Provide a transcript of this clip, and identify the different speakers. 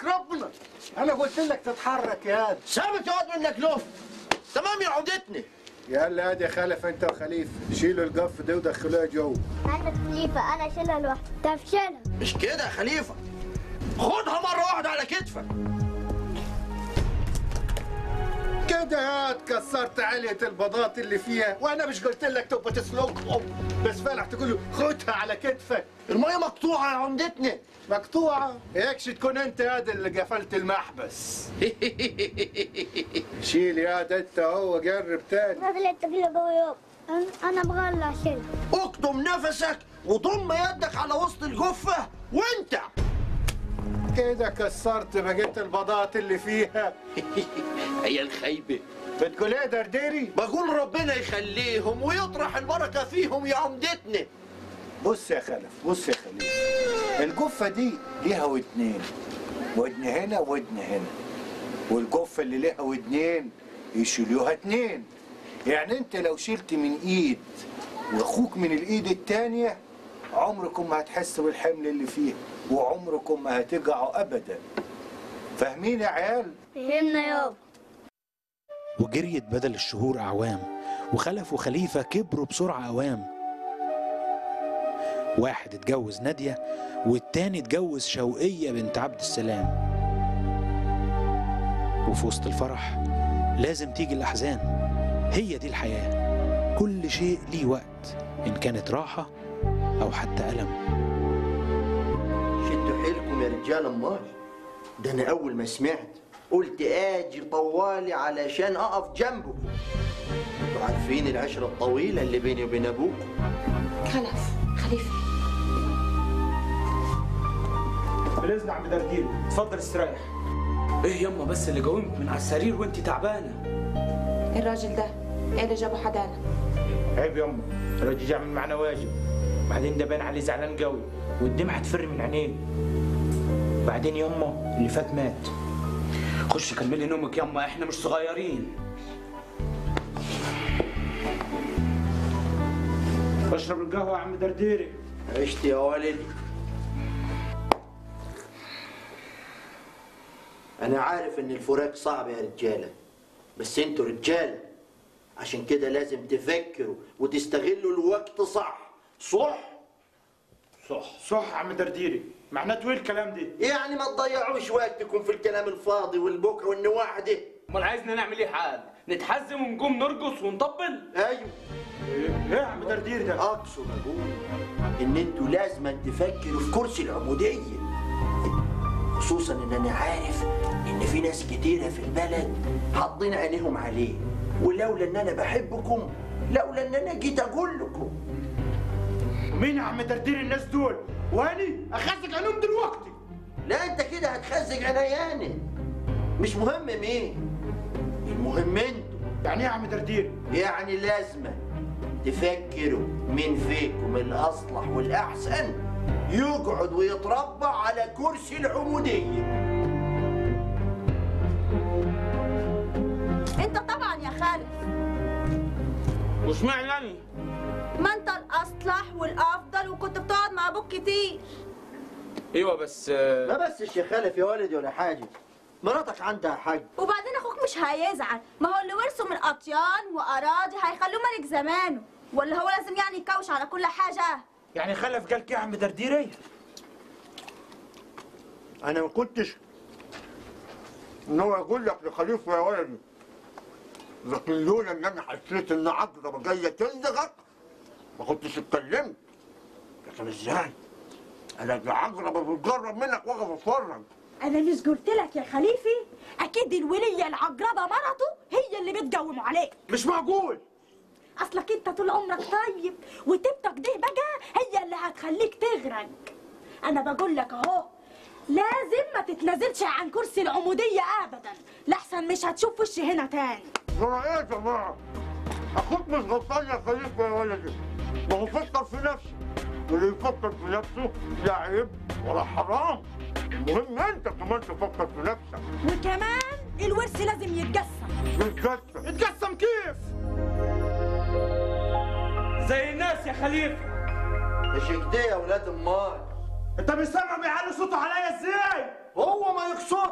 Speaker 1: ربنا
Speaker 2: انا قلت لك تتحرك يا هاد
Speaker 1: ثابت يقعد منك لف تمام يا عودتني
Speaker 2: يلا هاد يا خلف انت وخليفه شيلوا القف ده ودخلوها جو
Speaker 3: انا خليفه انا شيلها لوحدي طب شيلها
Speaker 1: مش كده يا خليفه خدها مره واحده على كتفك
Speaker 2: كده يا هاد كسرت علية البضات اللي فيها وانا مش قلت لك تبقى تسلقهم بس فالح تقول له خدها على كتفك
Speaker 1: الميه مقطوعه يا عمدتني
Speaker 2: مقطوعة هيكش تكون انت هذا اللي قفلت المحبس شيل يا هاد انت هو قرب تاني
Speaker 3: ما في التقيله جوه يوم أنا- انا بغلى شيلها
Speaker 1: اكتم نفسك وضم يدك على وسط الجفه وانت
Speaker 2: كده كسرت بقية البضات اللي فيها
Speaker 1: هي الخيبه
Speaker 2: بتقول ايه درديري
Speaker 1: بقول ربنا يخليهم ويطرح البركه فيهم يا عمدتني
Speaker 2: بص يا خلف بص يا خليل الجفة دي ليها ودنين ودن هنا ودن هنا والجفة اللي ليها ودنين يشيلوها اتنين يعني انت لو شلت من ايد واخوك من الايد التانية عمركم ما هتحسوا بالحمل اللي فيها وعمركم ما هتقعوا ابدا فاهمين يا عيال
Speaker 3: فهمنا يابا
Speaker 4: وجريت بدل الشهور أعوام وخلف وخليفة كبروا بسرعة أوام واحد اتجوز نادية والتاني اتجوز شوقية بنت عبد السلام وفي وسط الفرح لازم تيجي الأحزان هي دي الحياة كل شيء ليه وقت إن كانت راحة أو حتى ألم
Speaker 1: شدوا حيلكم يا رجال امال ده انا اول ما سمعت قلت اجي طوالي علشان اقف جنبكم انتوا عارفين العشره الطويله اللي بيني وبين ابوكم
Speaker 5: خلف خليفة
Speaker 6: بالاذن عم دردير اتفضل استريح
Speaker 7: ايه يما بس اللي جاومك من على السرير وانت تعبانه
Speaker 5: الراجل ده ايه اللي جابه حدانا
Speaker 6: عيب يما الراجل يعمل معنا واجب بعدين ده باين عليه زعلان قوي والدمعة تفر من عينيه بعدين يما اللي فات مات
Speaker 7: خش كملي نومك يما احنا مش صغيرين
Speaker 6: بشرب القهوة يا عم درديري
Speaker 1: عشت يا ولدي انا عارف ان الفراق صعب يا رجاله بس انتوا رجاله عشان كده لازم تفكروا وتستغلوا الوقت صح صح
Speaker 6: صح صح يا عم درديري معناته ايه الكلام ده
Speaker 1: يعني ما تضيعوش وقتكم في الكلام الفاضي والبكره والنواح ده
Speaker 7: امال عايزنا نعمل ايه حال نتحزم ونقوم نرقص ونطبل
Speaker 1: ايوه
Speaker 6: ايه إيه يا عم درديري ده
Speaker 1: اقصد اقول ان انتوا لازم تفكروا في كرسي العموديه خصوصا ان انا عارف ان في ناس كتيره في البلد حاطين عينيهم عليه ولولا ان انا بحبكم لولا ان انا جيت اقول لكم
Speaker 6: مين يا عم درديري الناس دول واني اخزق عينهم دلوقتي
Speaker 1: لا انت كده هتخزق عينياني مش مهم مين المهم انتوا
Speaker 6: يعني ايه يا عم درديري
Speaker 1: يعني لازم تفكروا مين فيكم الأصلح والأحسن يقعد ويتربع على كرسي العمودية
Speaker 8: انت طبعا يا خالد
Speaker 7: وش معنى
Speaker 8: ما انت الاصلح والافضل وكنت بتقعد مع ابوك كتير
Speaker 7: ايوه بس
Speaker 1: ما بس الشيخ خلف يا ولدي ولا حاجة مراتك عندها حق
Speaker 8: وبعدين اخوك مش هيزعل ما هو اللي ورثه من اطيان واراضي هيخلوه ملك زمانه ولا هو لازم يعني يكوش على كل حاجه
Speaker 6: يعني خلف قال كده يا عم درديري
Speaker 2: انا ما كنتش ان هو يقول لك لخليفه يا ولدي لكن لولا ان انا حسيت ان عقربه جايه تلدغك ما كنتش اتكلمت لكن ازاي؟ انا دي عقربه بتجرب منك واقف اتفرج
Speaker 9: انا مش قلت لك يا خليفي اكيد الوليه العقربه مرته هي اللي بتقوم عليك
Speaker 6: مش معقول
Speaker 9: اصلك انت طول عمرك طيب وتبتك دي بقى هي اللي هتخليك تغرق انا بقول لك اهو لازم ما تتنازلش عن كرسي العموديه ابدا لحسن مش هتشوف وشي هنا تاني
Speaker 2: ترى ايه يا جماعه؟ اخوك مش غلطان يا خليفه يا ولدي ما هو فكر في نفسه واللي يفكر في نفسه لا عيب ولا حرام المهم انت كمان تفكر في نفسك
Speaker 9: وكمان الورث لازم يتقسم
Speaker 2: يتكسر
Speaker 6: اتقسم كيف
Speaker 7: زي الناس يا خليفه
Speaker 1: مش كده يا ولاد امال
Speaker 6: انت مش سامع بيعلي صوته عليا ازاي
Speaker 1: هو ما يقصد